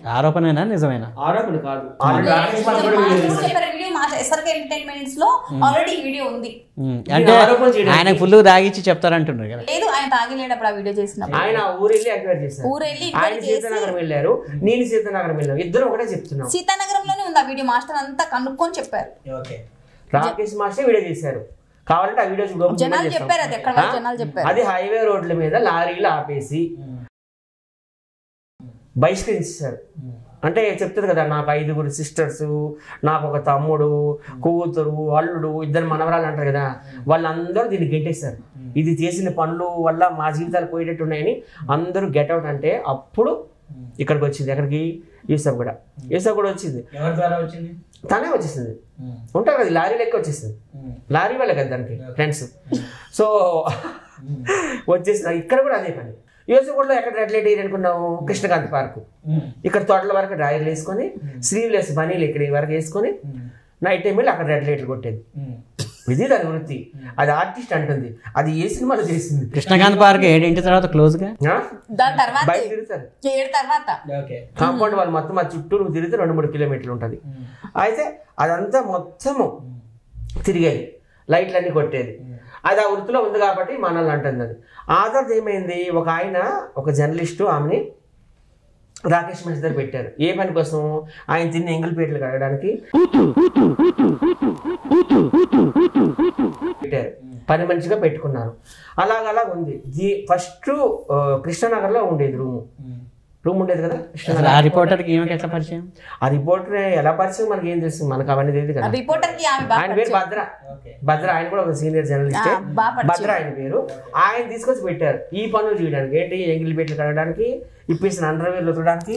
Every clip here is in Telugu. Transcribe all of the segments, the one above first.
ఆరోపణేనా నిజమేనా ఆరోపణ కాదు ఆల్రెడీ రాకేష్ మాస్టర్ కూడా వీడియో చేశారు. చెప్పారు వీడియో మా ఎస్ఆర్కే ఎంటర్టైన్మెంట్స్ లో ఆల్రెడీ ఈ వీడియో ఉంది ఉమ్, అంటే ఆరోపణ చేయడానికి- ఆయన ఫుల్ తాగిచ్చి చెప్తారంటున్నారు కదా లేదు ఆయన తాగిలేడప్పుడు ఆ వీడియో చేసినప్పుడు ఆయన ఊరు వెళ్ళి ఎంక్వైరీ చేశారు ఊరు వెళ్ళి ఆయన ఎంక్వైరీ చేసి సీతానగరం వెళ్ళారు నేను సీతానగరం వెళ్ళాను ఇద్దరు ఒకటే చెప్తున్నాం సీతానగరంలోనే ఉంది ఆ వీడియో మాస్టర్ అంతా కనుక్కొని చెప్పారు ఓకే రాకేష్ మాస్టర్ వీడియో చేశారు కావాలంటే ఆ వీడియో చూడ- జనాలు చేస్తాం. చెప్పారు అది ఎక్కడ వరకు ఆ? జనాలు చెప్పారు అది హైవే రోడ్ల మీద లారీలు ఆపేసి బహిష్కరించారు అంటే చెప్తుంది కదా నాకు ఐదుగురు సిస్టర్స్ నాకు ఒక తమ్ముడు కూతురు అల్లుడు ఇద్దరు మనవరాలు అంటారు కదా వాళ్ళందరూ దీన్ని గెట్టేశారు ఇది చేసిన పనులు వల్ల మా జీవితాలు పోయేటట్టు ఉన్నాయని అందరూ గెట్ అవుట్ అంటే అప్పుడు ఇక్కడికి వచ్చింది ఎక్కడికి యూసఫ్ కూడా యూసఫ్ కూడా వచ్చింది ఎవరి ద్వారా వచ్చింది తనే వచ్చేసింది ఉంటారు కదా లారీ లెక్క వచ్చేసింది లారీ వాళ్ళే కదా దానికి ఫ్రెండ్స్ సో వచ్చేసిన ఇక్కడ కూడా అదే పని యూసఫ్గూడలో ఎక్కడ రెడ్ లైట్ అనుకున్నాము కృష్ణకాంత్ పార్క్ ఇక్కడ తోటల వరకు డ్రాయర్లు వేసుకొని స్లీవ్లెస్ బనీలు ఇక్కడ వరకు వేసుకొని నైట్ టైం వెళ్ళి అక్కడ రెడ్ లైట్లు కొట్టేది ఇది దాని వృత్తి అది ఆర్టిస్ట్ అంటుంది అది ఏ సినిమాలో చేసింది కృష్ణకాంత్ పార్క్ ఏడింటి తర్వాత క్లోజ్ గా ఆ? దాని తర్వాత బయట తిరుగుతారు ఏడు తర్వాత ఓకే కాంపౌండ్ వాళ్ళు మొత్తం ఆ చుట్టూ నువ్వు తిరిగితే రెండు మూడు కిలోమీటర్లు ఉంటుంది అయితే అదంతా మొత్తము తిరిగేది లైట్లు అన్ని కొట్టేది అది ఆ వృత్తిలో ఉంది కాబట్టి మనల్ని అంటుంది అది ఆ తర్వాత ఏమైంది ఒక ఆయన ఒక జర్నలిస్టు ఆమెని రాకేష్ మహేష్ దగ్గర పెట్టారు ఏ పని కోసం ఆయన తిన్న ఎంగిల్ కడగడానికి పెట్టారు పని మనిషిగా పెట్టుకున్నారు అలాగ అలాగ ఉంది ఫస్ట్ కృష్ణానగర్లో ఉండేది రూము రూమ్ ఉండేది కదా అసలు ఆ రిపోర్టర్ కి ఈమెకి ఎట్లా పరిచయం ఆ రిపోర్టర్ ఎలా పరిచయం మనకి ఏం తెలుస్తుంది మనకు అవన్నీ తెలియదు కదా రిపోర్టర్ కి ఆమె బాగా ఆయన పేరు భద్ర భద్ర ఆయన కూడా ఒక సీనియర్ జర్నలిస్ట్ ఆ, బాగా పరిచయం. భద్ర ఆయన పేరు ఆయన తీసుకొచ్చి పెట్టారు ఈ పనులు చేయడానికి ఏంటి ఎంగిల్ పెట్లు కడగడానికి ఇప్పేసిన అండర్వేర్ రుద్దడానికి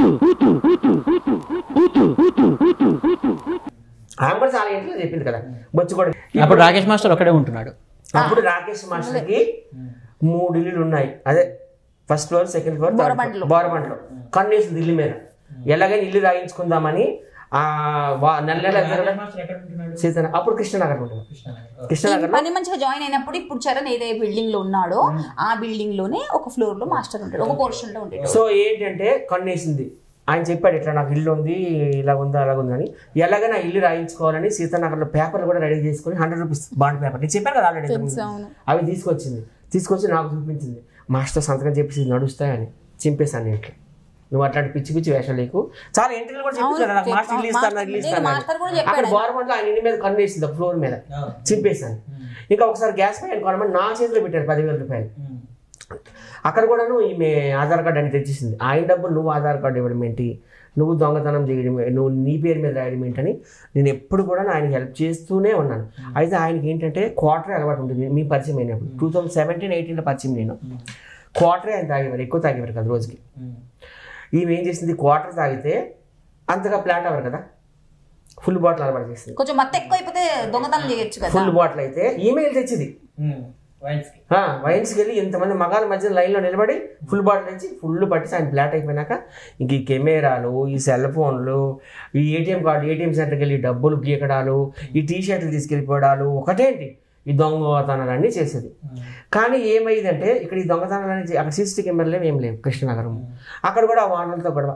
ఆమె కూడా చాలా ఇంట్లో చెప్పింది కదా బొచ్చు కూడా అప్పుడు రాకేష్ మాస్టర్ ఒకడే ఉంటున్నాడు అప్పుడు రాకేష్ మాస్టర్కి మూడు ఇల్లులు ఉన్నాయి అదే ఫస్ట్ ఫ్లోర్ సెకండ్ ఫ్లోర్ బోరబండలో. బోరబండలో కన్నేసి ఇల్లు మీద ఎలాగైనా ఇల్లు రాయించుకుందామని ఆ వా- నెల నెల మాస్టర్ ఎక్కడ ఉంటున్నాడు సీతన అప్పుడు కృష్ణనగర్ ఉంటుంది కృష్ణనగర్ పని మంచిగా జాయిన్ అయినప్పుడు ఇప్పుడు చరణ్ ఏదే బిల్డింగ్ లో ఉన్నాడో ఆ బిల్డింగ్ లోనే ఒక ఫ్లోర్ లో మాస్టర్ ఉంటాడు ఒక పోర్షన్ లో ఉంటాడు సో ఏంటంటే కన్నేసింది ఆయన చెప్పాడు ఇట్లా నాకు ఇల్లు ఉంది ఇలా ఉందా అలాగ ఉందని ఎలాగైనా ఇల్లు రాయించుకోవాలని సీతానగర్లో పేపర్లు కూడా రెడీ చేసుకొని హండ్రెడ్ రూపీస్ బాండ్ పేపర్ నేను చెప్పాను కదా ఆల్రెడీ అవును అవి తీసుకొచ్చింది తీసుకొచ్చి నాకు చూపించింది మాస్టర్ సంతకం చెప్పేసి నడుస్తాయని చింపేశాను ఇంట్లో నువ్వు అట్లాంటి పిచ్చి పిచ్చి వేషాలు లేకు చాలా ఇంటర్వ్యూలు కూడా చెప్పింది కదా నాకు మాస్టర్ ఇల్లు ఇస్తాను ఇల్లు లేదు, ఇస్తాను మాస్టర్ కూడా అని. చెప్పాడు అక్కడ గవర్నమెంట్ ఆయన ఇంటి మీద కన్ను వేసింది ఫ్లోర్ మీద చింపేశాను ఇంకా ఒకసారి గ్యాస్ పైన కొనమని నా చేతిలో పెట్టారు పదివేల రూపాయలు అక్కడ కూడాను ఈమె ఆధార్ కార్డు అని తెచ్చేసింది ఆయన డబ్బులు నువ్వు ఆధార్ కార్డు ఇవ్వడం ఏంటి నువ్వు దొంగతనం చేయడం ఏ- నువ్వు నీ పేరు మీద రాయడం ఏంటని నేను ఎప్పుడు కూడా ఆయనకి హెల్ప్ చేస్తూనే ఉన్నాను అయితే ఆయనకి ఏంటంటే క్వార్టర్ అలవాటు ఉంటుంది మీ పరిచయం అయినప్పుడు టూ థౌసండ్ సెవెంటీన్ ఎయిటీన్లో పరిచయం నేను క్వార్టరే ఆయన తాగేవారు ఎక్కువ తాగేవారు కదా రోజుకి ఈమె ఏం చేసింది క్వార్టర్ తాగితే అంతగా ప్లాంట్ అవ్వరు కదా ఫుల్ బాటిల్ అలవాటు చేసింది కొంచెం మత్త ఎక్కువ అయిపోతే దొంగతనం చేయొచ్చు కదా ఫుల్ బాటిల్ అయితే ఈమెయిల్ తెచ్చింది వైన్స్ కి ఆ, వైన్స్కి వెళ్ళి ఇంతమంది మగాల మధ్య లైన్లో నిలబడి ఫుల్ బాటిల్ ఇచ్చి ఫుల్ పట్టి ఆయన ఫ్లాట్ అయిపోయినాక ఇంక ఈ కెమెరాలు ఈ సెల్ ఫోన్లు ఈ ఏటీఎం కార్డు ఏటీఎం సెంటర్కి వెళ్ళి డబ్బులు గీకడాలు ఈ టీ షర్ట్లు తీసుకెళ్ళిపోవడాలు ఒకటేంటి ఈ దొంగతనాలన్నీ చేసేది కానీ ఏమైందంటే ఇక్కడ ఈ దొంగతనాలన్నీ చే- అక్కడ సీసీ కెమెరాలు ఏం లేవు కృష్ణనగరం అక్కడ కూడా ఆ వానలతో గొడవ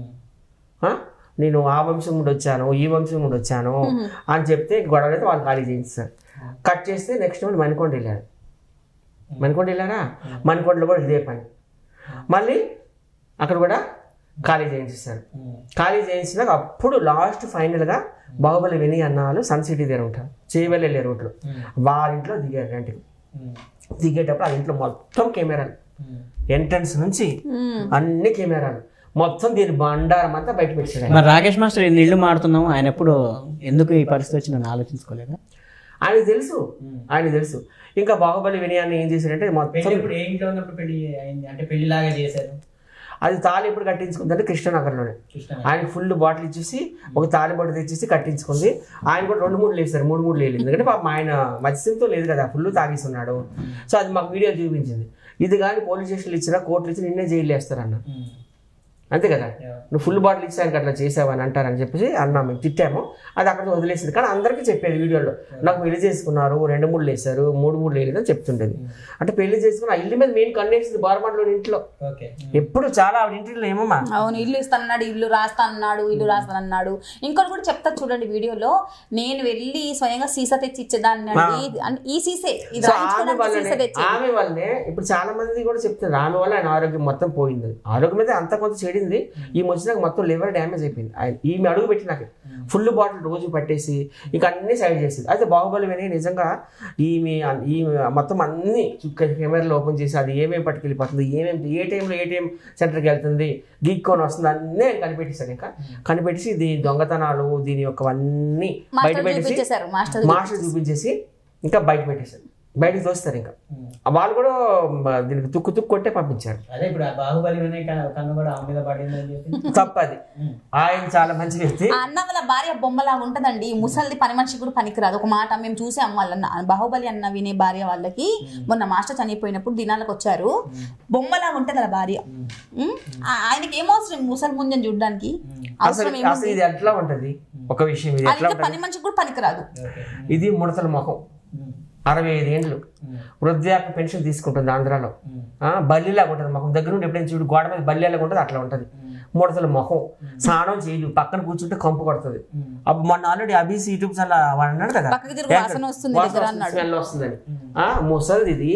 ఆ? నేను ఆ వంశం నుండి వచ్చాను ఈ వంశం నుండి వచ్చాను అని చెప్తే గొడవ అయితే వాళ్ళు ఖాళీ చేయించారు కట్ చేస్తే నెక్స్ట్ మంత్ మణికొండ వెళ్ళారు మణికొండ వెళ్ళారా మణికొండలో కూడా ఇదే పని మళ్ళీ అక్కడ కూడా ఖాళీ చేయించేస్తారు ఖాళీ చేయించినాక అప్పుడు లాస్ట్ ఫైనల్గా బాహుబలి విని అన్న వాళ్ళు సన్ సిటీ దగ్గర ఉంటారు చేయవెళ్ళి వెళ్ళే రోడ్లో వాళ్ళ ఇంట్లో దిగారు రెంట్కి దిగేటప్పుడు ఆ ఇంట్లో మొత్తం కెమెరాలు ఎంట్రన్స్ నుంచి అన్ని కెమెరాలు మొత్తం దీని బండారం అంతా బయట పెట్టాడు ఆయన. మరి రాకేష్ మాస్టర్ ఇన్ని ఇల్లు మారుతున్నాం ఆయన ఎప్పుడు ఎందుకు ఈ పరిస్థితి వచ్చి నన్ను ఆలోచించుకోలేదా ఆయనకు తెలుసు ఆయనకు తెలుసు ఇంకా బాహుబలి వినయాన్ని ఏం చేశారంటే పెళ్లి మొత్తం ఇప్పుడు ఏ ఇంట్లో ఉన్నప్పుడు పెళ్లి అయింది అంటే పెళ్లి లాగా చేశారు అది తాళి ఎప్పుడు కట్టించుకుందంటే కృష్ణనగర్లోనే కృష్ణ ఆయన ఫుల్ బాటిల్ ఇచ్చేసి ఒక తాళి బొట్టు తెచ్చేసి కట్టించుకుంది ఆయన కూడా రెండు మూడు లేసారు మూడు మూడు లేదు ఎందుకంటే పాపం ఆయన మత్స్యంతో లేదు కదా ఫుల్ తాగేస్తున్నాడు సో అది మాకు వీడియో చూపించింది ఇది కానీ పోలీస్ స్టేషన్లు ఇచ్చినా కోర్టులు ఇచ్చి నిన్నే జైలు వేస్తారన్న అంతే కదా Yeah. నువ్వు ఫుల్ బాటిల్ ఇచ్చి ఆయనకి అట్లా చేసావు అని అంటారని చెప్పేసి అన్నాం మేము తిట్టాము అది అక్కడ వదిలేసింది కానీ అందరికీ చెప్పేది వీడియోలో నాకు పెళ్లి చేసుకున్నారు రెండు మూడు వేసారు మూడు మూడు లేదు అని చెప్తుండేది అంటే పెళ్లి చేసుకుని ఆ ఇల్లు మీద మెయిన్ కన్నేసింది బార్మాటలో ఇంట్లో ఓకే ఎప్పుడు చాలా ఆవిడ ఇంటిలో ఏమమ్మా అవును ఇల్లు ఇస్తానన్నాడు ఇల్లు రాస్తానన్నాడు ఇల్లు రాస్తానన్నాడు ఇంకోటి కూడా చెప్తా చూడండి వీడియోలో నేను వెళ్ళి స్వయంగా సీసా తెచ్చి ఇచ్చేదాన్ని అండి అని- ఈ సీసే ఇది సో ఆమె రాయించుకోవడానికి వల్లనే సీసా తెచ్చి ఆమె వల్లనే ఇప్పుడు చాలా మంది కూడా చెప్తున్నారు ఆమె వల్ల ఆయన ఆరోగ్యం మొత్తం పోయింది ఆరోగ్యం అయితే అంత కొంత చెడింది ఈ వచ్చినాక మొత్తం లివర్ డ్యామేజ్ అయిపోయింది ఆయన ఈమె అడుగు పెట్టినాక ఫుల్ బాటిల్ రోజు పట్టేసి ఇక అన్ని సైడ్ చేసింది అయితే బాహుబలి విని నిజంగా ఈమె ఈమె మొత్తం అన్ని కెమెరాలు ఓపెన్ చేసి అది ఏమేమి పట్టుకెళ్ళిపోతుంది ఏమేమి ఏ టైంలో ఏ టైం సెంటర్కి వెళ్తుంది గీక్కొని వస్తుంది అన్నీ ఆయన కనిపెట్టేశాడు ఇంకా కనిపెట్టేసి దీని దొంగతనాలు దీని యొక్క అన్నీ బయట మాస్టర్ పెట్టేసి చూపించేశారు మాస్టర్ మాస్టర్ చూపించేసి ఇంకా బయట పెట్టేశారు బయటకు తోస్తారు ఇంకా వాళ్ళు కూడా మ, దీనికి తుక్కు తుక్కు కొట్టే పంపించారు అదే ఇప్పుడు ఆ బాహుబలి వినయ్ కన్ను- కన్ను కూడా ఆమె మీద పడిందని చెప్పి తప్పది ఆయన చాలా మంచి వ్యక్తి ఆ అన్న వాళ్ళ భార్య బొమ్మలాగా ఉంటదండి ఈ ముసలిది పని మనిషి కూడా పనికిరాదు ఒక మాట మేము చూసాం వాళ్ళ బాహుబలి అన్న వినే భార్య వాళ్ళకి మొన్న మాస్టర్ చనిపోయినప్పుడు దినాలకు వచ్చారు బొమ్మలాగా ఉంటది వాళ్ళ భార్య ఉమ్, ఆ- ఆయనకి ఏమవసరం ముసలి ముంజని చూడడానికి అసలు అవసరం అసలు ఏముంది ఇది ఎట్లా ఉంటది ఒక విషయం ఇది ఎట్లా వాళ్ళకి ఉంటది పని మనిషికి కూడా పనికిరాదు ఓకే ఇది ముడతల ముఖం అరవై ఐదు ఏండ్లు వృద్ధాప్య పెన్షన్ తీసుకుంటుంది ఆంధ్రాలో ఆ, బల్లిలాగా ఉంటుంది ముఖం దగ్గర నుండి ఎప్పుడైనా చూడు గోడ మీద బల్లిలాగా ఉంటుంది అట్లా ఉంటుంది ముడతల ముఖం స్నానం చేయదు పక్కన కూర్చుంటే కంపు కొడుతుంది అప్పుడు మొన్న ఆల్రెడీ అబీస్ యూట్యూబ్ ఛానల్ వాడు అన్నాడు కదా పక్కకి తిరుగు వాసన వస్తుంది వాసన దగ్గర వస్తుంది, అన్నాడు స్మెల్ వస్తుందని ఆ ముసలిది ఇది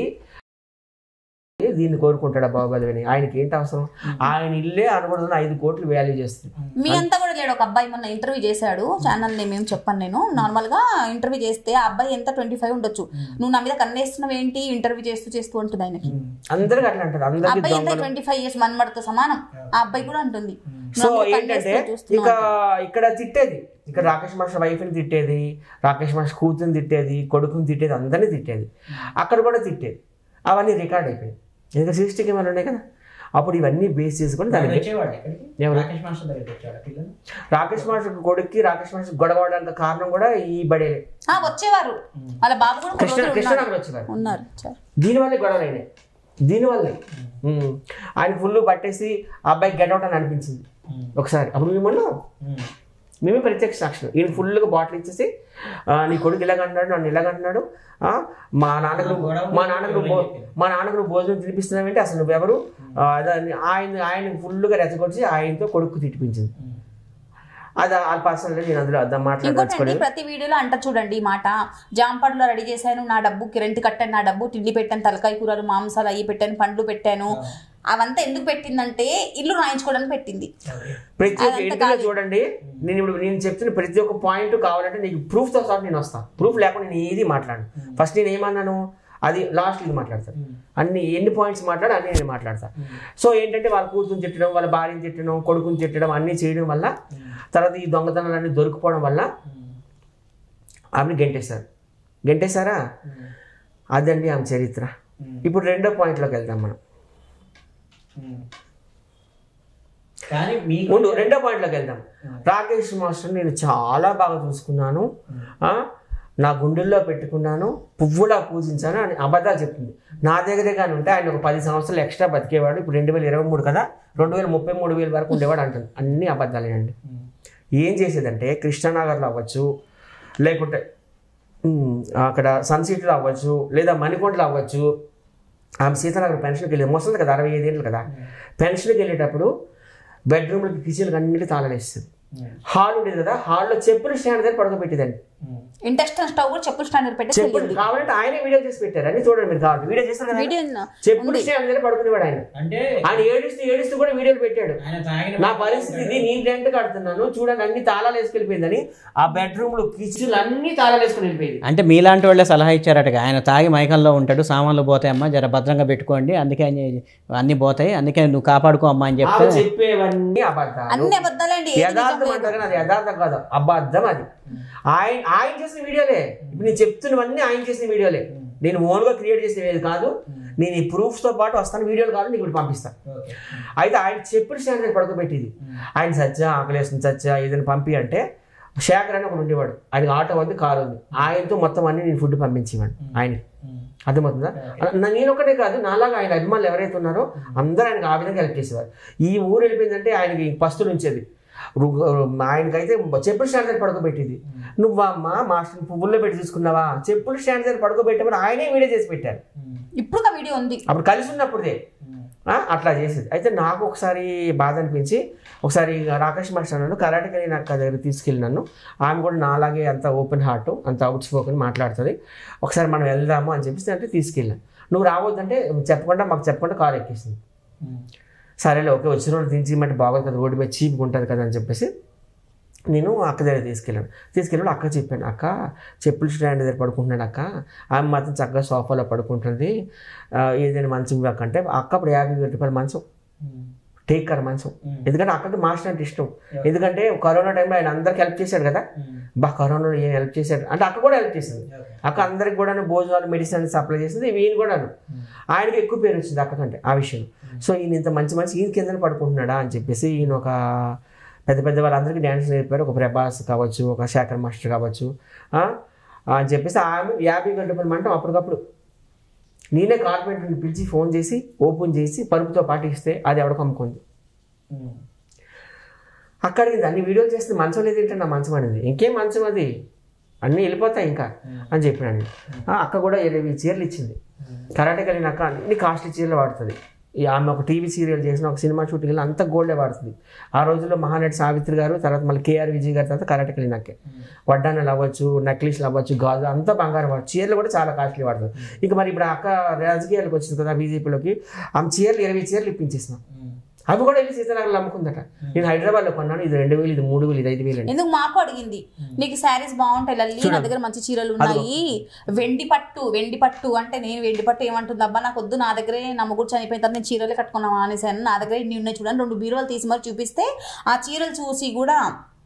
దీన్ని కోరుకుంటాడు బాబాయ్ అని ఆయనకి ఏంటి అవసరం ఆయన ఇల్లే అనుకుంటున్న ఐదు కోట్లు వాల్యూ చేస్తుంది మీ అంతా కూడా లేడు ఒక అబ్బాయి మొన్న ఇంటర్వ్యూ చేశాడు ఛానల్ నేమ్ ఏం చెప్పాను నేను నార్మల్ గా ఇంటర్వ్యూ చేస్తే ఆ అబ్బాయి ఎంత ట్వంటీ ఫైవ్ ఉండొచ్చు నువ్వు నా మీద కన్నేస్తున్నావు ఏంటి ఇంటర్వ్యూ చేస్తూ చేస్తూ ఉంటుంది ఆయనకి అందరికి అట్లా అంటారు ఆ అందరికి అబ్బాయి ఎంత దొంగలు ట్వంటీ ఫైవ్ ఇయర్స్ మన్మడితో సమానం ఆ అబ్బాయి కూడా అంటుంది సో నువ్వు ఏంటంటే కన్నేస్తూ చూస్తున్నావు ఇక ఇక్కడ తిట్టేది ఇక్కడ రాకేష్ మాస్టర్ వైఫ్ని తిట్టేది రాకేష్ మాస్టర్ కూతురుని తిట్టేది కొడుకుని తిట్టేది అందరినీ తిట్టేది అక్కడ కూడా తిట్టేది అవన్నీ రికార్డ్ అయిపోయాయి ఇంకా సిక్స్టీ కెమెరాలు ఉన్నాయి కదా అప్పుడు ఇవన్నీ బేస్ చేసుకొని దానికి వచ్చేవాడు ఎక్కడికి ఎవరు? రాకేష్ మాస్టర్ దగ్గరికి వచ్చాడు పిల్లలు రాకేష్ మాస్టర్ కొడుక్కి రాకేష్ మాస్టర్ గొడవడానికి కారణం కూడా ఈ బడే ఆ వచ్చేవారు వాళ్ళ బాబు కూడా కొన్ని కృష్ణ రోజులు కృష్ణ ఉన్నారు. నగర్ వచ్చేవారు ఉన్నారు సరే. దీనివల్లే గొడవలు అయినాయి దీనివల్లే ఉమ్. ఆయన ఫుల్ పట్టేసి ఆ అబ్బాయి గెట్అవుట్ అని అనిపించింది ఒకసారి అప్పుడు మేమన్నా మేమే ప్రత్యక్ష సాక్షులు ఈయన ఫుల్గా బాటిల్ ఇచ్చేసి ఆ, నీ కొడుకు ఇలాగ అంటున్నాడు నన్ను ఇలాగ అంటున్నాడు ఆ, మా నాన్నకు నువ్వు- మా నాన్నకు నువ్వు భో- మా నాన్నకు నువ్వు భోజనం తినిపిస్తున్నావేంటి అసలు నువ్వెవరు ఆ, అదని ఆయన ఆయన ఫుల్గా రెచ్చగొచ్చి ఆయనతో కొడుకు తినిపించింది అది ఆ పర్సనల్ నేను అందులో అర్థం ఇంకోటండి మాట్లాడదలుచుకోలేదు ప్రతి వీడియోలో అంట చూడండి ఈ మాట జాంపడ్లో రెడీ చేశాను నా డబ్బు కిరెంట్ కట్టాను నా డబ్బు తిండి పెట్టాను తలకాయ కూరలు మాంసాలు అయ్యి పెట్టాను పండ్లు పెట్టాను అవంతా ఎందుకు పెట్టిందంటే ఇల్లు రాయించుకోవడానికి పెట్టింది ప్రతి ఒక్క అదంతా ఇంటిలో కాదు. చూడండి నేను ఇప్పుడు నేను చెప్తున్న ప్రతి ఒక్క పాయింట్ కావాలంటే నీకు proof తో సహా నేను వస్తాను ప్రూఫ్ లేకుండా నేను ఏది మాట్లాడను ఫస్ట్ నేను ఏమన్నాను అది లాస్ట్ ఇది మాట్లాడతాను అన్ని ఎన్ని పాయింట్స్ మాట్లాడి అన్ని నేను మాట్లాడతాను సో ఏంటంటే వాళ్ళ కూతురుని తిట్టడం వాళ్ళ భార్యని తిట్టడం కొడుకుని తిట్టడం అన్నీ చేయడం వల్ల తర్వాత ఈ దొంగతనాలన్నీ దొరికిపోవడం వల్ల ఆమెను గెంటేశారు గెంటేశారా అదండి ఆమె చరిత్ర ఇప్పుడు రెండో పాయింట్లోకి వెళ్దాం మనం కానీ మీకు ముందు రెండో పాయింట్లోకి వెళ్దాం రాకేష్ మాస్టర్ నేను చాలా బాగా చూసుకున్నాను ఆ, నా గుండెల్లో పెట్టుకున్నాను పువ్వులా పూజించాను అని అబద్ధాలు చెప్తుంది నా దగ్గరే కానీ ఉంటే ఆయన ఒక పది సంవత్సరాలు ఎక్స్ట్రా బతికేవాడు ఇప్పుడు రెండు వేల ఇరవై మూడు కదా రెండు వేల ముప్పై మూడు వేల వరకు ఉండేవాడు అంటుంది అన్ని అబద్ధాలేనండి ఏం చేసేదంటే కృష్ణానగర్లో అవ్వచ్చు లేకుంటే ఉమ్, అక్కడ సన్సిటీలో అవ్వచ్చు లేదా మణికొండలో అవ్వచ్చు ఆమె సీతానగర్ పెన్షన్కి వెళ్ళి వస్తుంది కదా అరవై ఐదేళ్ళు కదా పెన్షన్కి వెళ్ళేటప్పుడు బెడ్రూమ్లకి కిచెన్కి అన్నిటి తాళాలు వేస్తుంది హాల్ ఉండేది కదా హాల్లో చెప్పులు స్టాండ్ దగ్గర పడుకోబెట్టేదండి ఇండక్షన్ స్టవ్ కూడా చెప్పులు స్టాండర్డ్ పెట్టి చెప్పులు కావాలంటే ఆయనే వీడియో చేసి పెట్టారు అన్ని చూడండి మీరు కావాలి వీడియో చేస్తారు కదా వీడియో చెప్పులు స్టాండ్ దగ్గర పడుకునేవాడు ఆయన అంటే ఆయన ఏడుస్తూ ఏడుస్తూ కూడా వీడియోలు పెట్టాడు ఆయన తాగిన నా పరిస్థితి ఇది నేను రెంట్ కడుతున్నాను చూడండి అన్ని తాళాలు వేసుకెళ్ళిపోయిందని ఆ బెడ్రూమ్ లో కిచెన్ అన్ని తాళాలు వేసుకుని వెళ్ళిపోయింది అంటే మీలాంటి వాళ్ళే సలహా ఇచ్చారట ఆయన తాగి మైకంలో ఉంటాడు సామాన్లు పోతాయమ్మా జర భద్రంగా పెట్టుకోండి అందుకే ఆయన అన్ని పోతాయి అందుకే నువ్వు కాపాడుకో అమ్మా అని చెప్తే ఆమె చెప్పేవన్నీ అబద్ధాలు అన్ని అబద్ధాలండి ఏది నిజం యథార్థం లేదు. అంటారు కానీ అది యథార్థం కాదు అబద్ధం అది ఆయన ఆయన చేసిన వీడియోలే ఇప్పుడు నేను చెప్తున్నవన్నీ ఆయన చేసిన వీడియోలే నేను ఓన్ గా క్రియేట్ చేసినవి కాదు నేను ఈ proofs తో పాటు వస్తాను వీడియోలు కావాలి నీకు ఇప్పుడు పంపిస్తాను ఓకే అయితే ఆయన చెప్పిన స్టాండర్డ్ పడుకోబెట్టేది ఆయన సచ్చా ఆకలేస్తుంది సచ్చా ఏదైనా పంపి అంటే శేఖర్ అని ఒకడు ఉండేవాడు ఆయనకి ఆటో ఉంది కారు ఉంది ఆయనతో మొత్తం అన్ని నేను ఫుడ్ పంపించేవాడు ఆయన అర్థమవుతుందా నా- నేను ఒకటే కాదు నాలాగా ఆయన అభిమానులు ఎవరైతే ఉన్నారో అందరూ ఆయనకు ఆ విధంగా హెల్ప్ చేసేవారు ఈ ఊరు వెళ్ళిపోయిందంటే ఆయనకి పస్తులు ఉంచేది రు- ఆయనకైతే చెప్పులు స్టాండ్ దగ్గర పడుకోబెట్టేది నువ్వా అమ్మా మాస్టర్ పువ్వుల్లో పెట్టి తీసుకున్నావా చెప్పులు స్టాండ్ దగ్గర పడుకోబెట్టమని ఆయనే వీడియో చేసి పెట్టారు ఇప్పుడు ఆ వీడియో ఉంది అప్పుడు కలిసి ఉన్నప్పుడే ఆ, అట్లా చేసేది అయితే నాకు ఒకసారి బాధ అనిపించి ఒకసారి రాకేష్ మాస్టర్ నన్ను కరాటకి నాకు దగ్గర తీసుకెళ్ళి నన్ను ఆమె కూడా నాలాగే అంత ఓపెన్ హార్ట్ అంత అవుట్ స్పోకెన్ మాట్లాడుతుంది ఒకసారి మనం వెళ్దాము అని చెప్పేసి అంటే తీసుకెళ్ళాను నువ్వు రావద్దంటే చెప్పకుండా మాకు చెప్పకుండా కారు ఎక్కేసింది సరేలే ఓకే వచ్చిన వాళ్ళు దించిమంటే బాగోదు కదా రోడ్డు మీద చీప్గా ఉంటుంది కదా అని చెప్పేసి నేను అక్క దగ్గర తీసుకెళ్ళాను తీసుకెళ్ళి అక్క చెప్పాను అక్క చెప్పులు స్టాండ్ దగ్గర పడుకుంటున్నాడు అక్క ఆమె మాత్రం చక్కగా సోఫాలో పడుకుంటుంది ఆ, ఏదైనా మంచం ఇవ్వక అంటే అక్క అప్పుడు యాభై వేల రూపాయల మంచం టేక్ కర్ మంచం ఎందుకంటే అక్కడికి మాస్టర్ అంటే ఇష్టం ఎందుకంటే కరోనా టైంలో ఆయన అందరికి హెల్ప్ చేశాడు కదా బా కరోనాలో ఏం హెల్ప్ చేశాడు అంటే అక్క కూడా హెల్ప్ చేసింది అక్క అందరికి కూడా భోజనాలు మెడిసిన్ సప్లై చేసింది ఈయన కూడాను ఆయనకి ఎక్కువ పేరు వచ్చింది అక్క కంటే ఆ విషయం సో ఈయన ఇంత మంచి మంచి ఈయన కింద పడుకుంటున్నాడా అని చెప్పేసి ఈయన ఒక పెద్ద పెద్ద వాళ్ళందరికీ డ్యాన్స్ నేర్పారు ఒక ప్రభాస్ కావచ్చు ఒక శేఖర్ మాస్టర్ కావచ్చు ఆ, అని చెప్పేసి ఆమె యాభై వేల రూపాయల మంటం అప్పటికప్పుడు నేనే కార్పెంటర్ని పిలిచి ఫోన్ చేసి ఓపెన్ చేసి పరుపుతో పాటు ఇస్తే అది ఎవడకు అమ్ముకుంది అక్కడికి అన్ని వీడియోలు చేస్తే మంచం లేదు ఏంటంటే నా మంచం అనేది ఇంకేం మంచం అది అన్నీ వెళ్ళిపోతాయి ఇంకా అని చెప్పినాను ఆ, అక్క కూడా ఇరవై చీరలు ఇచ్చింది కరాటే కలిగిన అక్క అన్ని కాస్ట్లీ చీరలు వాడుతుంది ఈ ఆమె ఒక టీవీ సీరియల్ చేసిన ఒక సినిమా షూటింగ్ వెళ్ళి అంత గోల్డే వాడుతుంది ఆ రోజుల్లో మహానటి సావిత్రి గారు తర్వాత మళ్ళీ కేఆర్ విజయ్ గారి తర్వాత కరాటే కలిగినాకే వడ్డానలు అవ్వచ్చు నెక్లెస్లు అవ్వచ్చు గాజు అంతా బంగారం వాడు చీరలు కూడా చాలా కాస్ట్లీ వాడుతుంది ఇక మరి ఇప్పుడు ఆ అక్క రాజకీయాలకు వచ్చింది కదా బీజేపీలోకి ఆమె చీరలు ఇరవై చీరలు ఇప్పించేసిన అవి కూడా వెళ్ళి సీతారామలు అమ్ముకుందట నేను హైదరాబాద్లో కొన్నాను ఇది రెండు వేలు ఇది మూడు వేలు ఇది ఐదు వేలు అండి ఎందుకు మాకు అడిగింది నీకు శారీస్ బాగుంటాయి లల్లి నా దగ్గర మంచి చీరలు ఉన్నాయి వెండి పట్టు వెండి పట్టు అంటే నేను వెండి పట్టు ఏమంటుంది అబ్బా నాకు వద్దు నా దగ్గరే నా ముగ్గురు చనిపోయిన తర్వాత నేను చీరలే కట్టుకున్నావా అనేసాను నా దగ్గర ఇన్ని ఉన్నాయి చూడండి రెండు బీరువాలు తీసి మరి చూపిస్తే ఆ చీరలు చూసి కూడా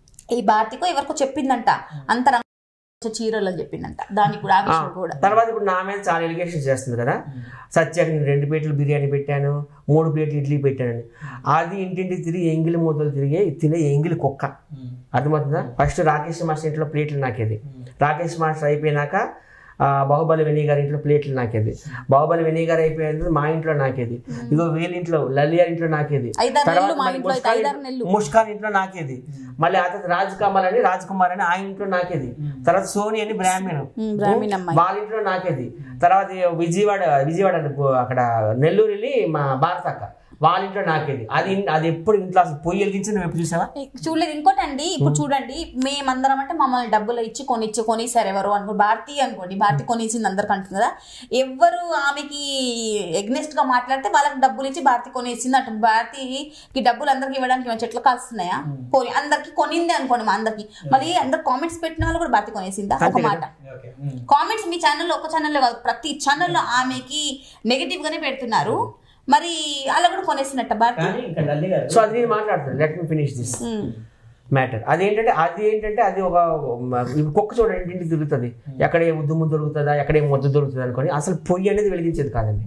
ఈ భారతికో ఎవరికో చెప్పిందంట అంత రంగు చీరలు అని చెప్పిందంట దానికి కూడా ఆ విషయం కూడా తర్వాత ఇప్పుడు నా మీద చాలా ఎలిగేషన్ చేస్తుంది కదా సత్యాకి నేను రెండు ప్లేట్లు బిర్యానీ పెట్టాను మూడు ప్లేట్లు ఇడ్లీ పెట్టానని అది ఇంటింటి తిరిగి ఎంగిలి మూతలు తిరిగి తినే ఎంగిలి కుక్క అర్థమవుతుందా ఫస్ట్ రాకేష్ మాస్టర్ ఇంట్లో ప్లేట్లు నాకేది రాకేష్ మాస్టర్ అయిపోయినాక ఆ, బాహుబలి వెనీ గారి ఇంట్లో ప్లేట్లు నాకేది బాహుబలి వెనీ గారు అయిపోయిన మా ఇంట్లో నాకేది ఇగో వీళ్ళ ఇంట్లో లలియా ఇంట్లో నాకేది ఐదారు తర్వాత నెలలు మా మళ్ళీ ఇంట్లో అయితే ముస్కాన్ ఐదారు నెలలు. ముష్కాన్ ఇంట్లో నాకేది మళ్ళీ ఆ తర్వాత రాజ్ కమల్ అని రాజ్ కుమార్ అని ఆయన ఇంట్లో నాకేది తర్వాత సోని అని బ్రాహ్మణ్ ఉమ్, బ్రాహ్మణ్ అమ్మాయి వాళ్ళ ఇంట్లో నాకేది తర్వాత ఈ విజయవాడ విజయవాడ అంటే పో- అక్కడ నెల్లూరు వెళ్ళి మా భారత అక్క వాళ్ళ ఇంట్లో నాకేది అది అది ఎప్పుడు ఇంట్లో అసలు పొయ్యి వెలిగించి నువ్వు ఎప్పుడు చూసావా చూడలేదు ఇంకోటి అండి ఇప్పుడు చూడండి మేమందరం అంటే మమ్మల్ని డబ్బులు ఇచ్చి కొనిచ్చి కొనిసారు ఎవరు అనుకో భారతి అనుకోండి భారతి కొనిసింది అందరికి అంటుంది కదా ఎవరు ఆమెకి ఎగ్నెస్ట్ గా మాట్లాడితే వాళ్ళకి డబ్బులు ఇచ్చి భారతి కొనేసింది అంటుంది భారతికి డబ్బులు అందరికి ఇవ్వడానికి ఏమైనా చెట్లు కాస్తున్నాయా పోయి అందరికి కొనింది అనుకోండి మా అందరికి మళ్ళీ అందరు కామెంట్స్ పెట్టిన వాళ్ళు కూడా భారతి కొనేసిందా ఒక మాట కామెంట్స్ మీ ఛానల్లో ఒక ఛానల్లో కాదు ప్రతి ఛానల్లో ఆమెకి నెగిటివ్ గానే పెడుతున్నారు మరి అలా కూడా కొనేసినట్ట భారతి కానీ ఇక్కడ లల్లి గారు సో అది నేను మాట్లాడుతాను let me finish this um. Matter అదేంటంటే అది ఏంటంటే అది ఒక మ- ఇప్పుడు కుక్క చూడండి ఇంటింటి తిరుగుతుంది ఎక్కడ ఏ దుమ్ము దొరుకుతుందా ఎక్కడ ఏ ముద్ద దొరుకుతుంది అనుకొని అసలు పొయ్యి అనేది వెలిగించేది కాదండి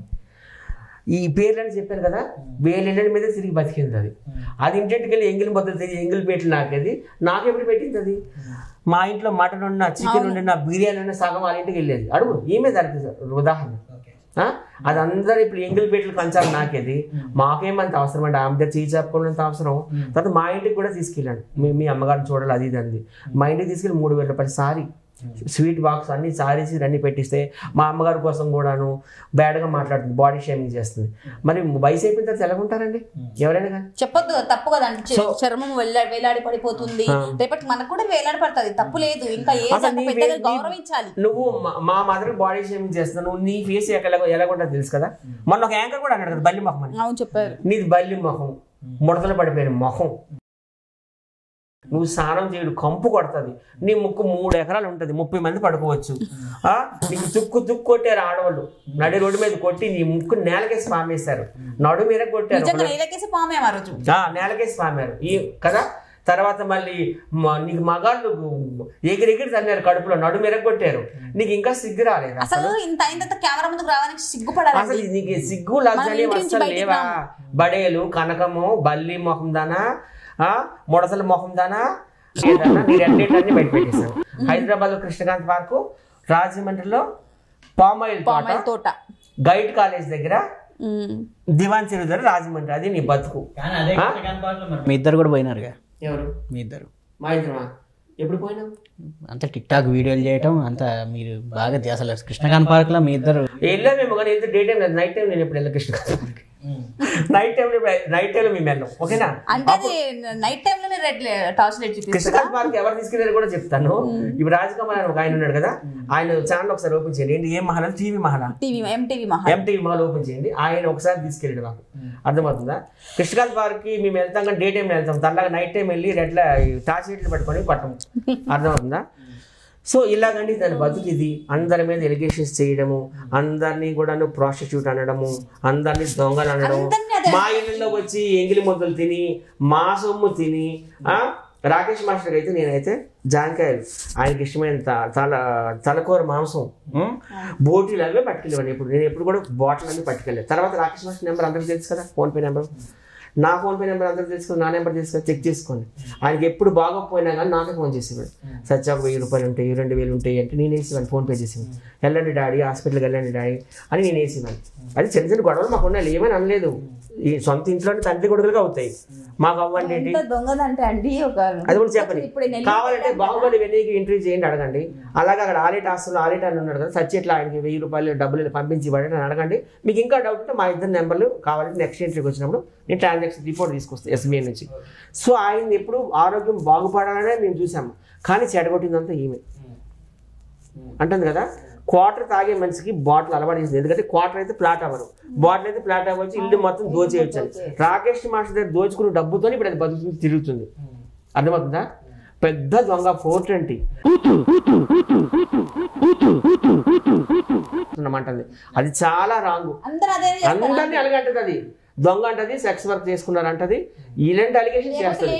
ఈ పేర్లని చెప్పాను కదా వేలెండడి మీద తిరిగి బతికింది అది అది ఇంటింటికి వెళ్ళి ఎంగిల్ ముద్ద తిరిగి ఎంగిల్ పేట్లు నాకేది నాకెప్పుడు పెట్టింది అది మా ఇంట్లో మటన్ ఉన్న చికెన్ ఉన్న బిర్యానీ ఉన్న సగం వాళ్ళ ఇంటికి వెళ్ళేది అడుగు ఈమె దానికి ఉదాహరణ ఓకే ఆ? అది అందరూ ఇప్పుడు ఎంగిల్ పేటలు పంచాలి నాకేది మాకేమంత అవసరం అండి ఆమె దగ్గర చేయి చెప్పుకున్నంత అవసరం తర్వాత మా ఇంటికి కూడా తీసుకెళ్ళాను మీ మీ అమ్మగారిని చూడాలి అది ఇది అంది మా ఇంటికి తీసుకెళ్ళి మూడు వేల రూపాయలు సారీ స్వీట్ బాక్స్ అన్ని సారీస్ అన్ని పెట్టిస్తే మా అమ్మగారి కోసం కూడాను బ్యాడ్గా మాట్లాడుతుంది బాడీ షేమింగ్ చేస్తుంది మరి వయసు అయిపోయిన తర్వాత ఎలాగుంటారండి ఎవరైనా కానీ చెప్పొద్దు కదా, తప్పు కదా అంటే చర్మం వెళ్ళ వేలాడి పడిపోతుంది రేపటి మనకు కూడా వేలాడి పడుతుంది తప్పు లేదు ఇంకా ఏ అసలు నీ పెద్దగా face- నీ- గౌరవించాలి నువ్వు మా- మా మదర్ బాడీ షేమింగ్ చేస్తున్నావు నువ్వు నీ ఫేస్ ఎక్కడ ఎలాగుంటుందో తెలుసు కదా మొన్న ఒక యాంకర్ కూడా అన్నాడు కదా బల్లి మొహం అని అవును చెప్పారు నీది బల్లి మొహం ముడతలు పడిపోయిన మొహం నువ్వు స్నానం చేయడు కంపు కొడుతుంది నీ ముక్కు మూడు ఎకరాలు ఉంటుంది ముప్పై మంది పడుకోవచ్చు ఆ నీకు తుక్కు తుక్కు కొట్టారు ఆడవాళ్ళు నడి రోడ్డు మీద కొట్టి నీ ముక్కు నేలకేసి పామేశారు నడు మీద కొట్టారు నిజంగా నీలకేసి పామే ఆ రోజు ఆ, నేలకేసి పామారు ఈ కదా తర్వాత మళ్ళీ మ- నీకు మగాళ్ళు ఎగిరెగిరి తన్నారు కడుపులో నడు కొట్టారు నీకు ఇంకా సిగ్గు రాలేదు అసలు ఇంత అయిన తర్వాత కెమెరా ముందుకు రావడానికి సిగ్గుపడాలి అసలు నీకు సిగ్గు లజ్జని ఇంటి నుంచి అసలు బయటికి లేవా బడేలు కనకము బల్లి మొహం దానా ఆ, ముడతల మొహం దానా ఏదన్నా మీరు అన్నిటిని బయట పెట్టేశారు హైదరాబాద్ లో కృష్ణకాంత్ పార్కు రాజమండ్రిలో పామాయిల్ తోట పామాయిల్ తోట గైడ్ కాలేజ్ దగ్గర ఉమ్. దివాన్ చెరువు దగ్గర రాజమండ్రి అది నీ బతుకు కానీ అదే కృష్ణకాంత్ పాటలో మరి మీ ఇద్దరు కూడా పోయినారుగా ఎవరు మీ ఇద్దరు మా ఇద్దరమా ఎప్పుడు పోయినావు అంత టిక్ టాక్ వీడియోలు చేయటం అంత మీరు బాగా అసలు కృష్ణకాంత్ పార్క్ లో మీ ఇద్దరు వెళ్ళామేమో కానీ ఎంత డే టైం నైట్ టైం నేను ఎప్పుడు వెళ్ళా Krishna night time night time మేము వెళ్ళాం ఓకేనా అంటే అది నైట్ టైం లోనే రెడ్ టార్చ్ లైట్ చూపిస్తా కృష్ణకాంత్ పార్క్ ఎవరు తీసుకెళ్ళారు కూడా చెప్తాను ఇప్పుడు రాజకమల్ అని ఒక ఆయన ఉన్నాడు కదా ఆయన ఛానల్ ఒకసారి ఓపెన్ చేయండి ఏంటి ఏం మహానా టీవీ మహానా TV MTV Maha MTV mall open చేయండి ఆయన ఒకసారి తీసుకెళ్ళాడు మాకు అర్థమవుతుందా కృష్ణకాంత్ పార్క్ కి మేము వెళ్తాం కానీ డే టైం వెళ్తాం తల్లగా నైట్ టైం వెళ్ళి రెడ్ల టార్చ్ లైట్లు పట్టుకొని పట్టం అర్థమవుతుందా సో ఇలాగండి దాని బతుకు ఇది అందరి మీద ఎలిగేషన్స్ చేయడము అందరినీ కూడా ప్రాస్టిట్యూట్ అనడము అందరినీ దొంగలు అనడం అందరినీ అదే మా ఇళ్ళలోకి వచ్చి ఎంగిలి ముద్దలు తిని మా సొమ్ము తిని ఆ రాకేష్ మాస్టర్ అయితే నేనైతే జాంకాయలు ఆయనకి ఇష్టమైన త- తల తలకూర మాంసం ఉం? బోటీలు అవే పట్టుకెళ్ళేవాడిని ఇప్పుడు నేను ఎప్పుడు కూడా బాటిల్ అన్ని పట్టుకెళ్ళాను తర్వాత రాకేష్ మాస్టర్ నెంబర్ అందరికీ తెలుసు కదా ఫోన్పే నెంబర్ నా ఫోన్పే నెంబర్ అందరికీ తెలుసు కదా నా నెంబర్ తీసుకొని చెక్ చేసుకోండి ఆయనకి ఎప్పుడు బాగోకపోయినా కానీ నాకే ఫోన్ చేసేవాడు సత్య ఒక వెయ్యి రూపాయలు ఉంటాయి రెండు వేలు ఉంటాయి అంటే నేను వేసేవాడిని ఫోన్పే చేసేవాడిని వెళ్ళండి డాడీ హాస్పిటల్కి వెళ్ళండి డాడీ అని నేను వేసేవాడిని అది చిన్న చిన్న గొడవలు మాకు ఉన్నాయి ఏమని అనలేదు ఈ సొంత ఇంట్లోనే తండ్రి కొడుకులుగా అవుతాయి మాకు అవ్వండి ఏంటి ఎంత దొంగదంటే అండి ఒక అది కూడా చెప్పండి ఇప్పుడు నెల్లి కావాలంటే బాహుబలి వెన్నీకి ఎంట్రీ చేయండి అడగండి అలాగే అక్కడ ఆలేట్ హాస్టల్ ఆలేట్ అని ఉన్నాడు కదా సచ్చి ఇట్లా ఆయనకి వెయ్యి రూపాయలు డబ్బులు పంపించి ఇవ్వండి అని అడగండి మీకు ఇంకా డౌట్ ఉంటే మా ఇద్దరు నెంబర్లు కావాలంటే నెక్స్ట్ ఎంట్రీకి వచ్చినప్పుడు నేను ట్రాన్సాక్షన్ రిపోర్ట్ తీసుకొస్తాను ఎస్బీఐ నుంచి సో ఆయన ఎప్పుడు ఆరోగ్యం బాగుపడాలనే మేము చూసాము కానీ చెడగొట్టిందంతా ఈమె అంటుంది కదా క్వార్టర్ తాగే మనిషికి బాటిల్ అలవాటు చేసింది ఎందుకంటే క్వార్టర్ అయితే ఫ్లాట్ అవ్వరు బాటిల్ అయితే ఫ్లాట్ అవ్వచ్చు ఇల్లు మొత్తం దోచేయచ్చు అని. రాకేష్ మాస్టర్ దగ్గర దోచుకున్న డబ్బుతో ఇప్పుడు అది బతుకుతుంది తిరుగుతుంది అర్థమవుతుందా పెద్ద దొంగ ఫోర్ ట్వంటీ అంటుంది అది చాలా రాంగు అందరూ అదే చేస్తారు అందరినీ అలగంటది అది దొంగ అంటది సెక్స్ వర్క్ చేసుకున్నారంటది ఇలాంటి అలిగేషన్ చేస్తుంది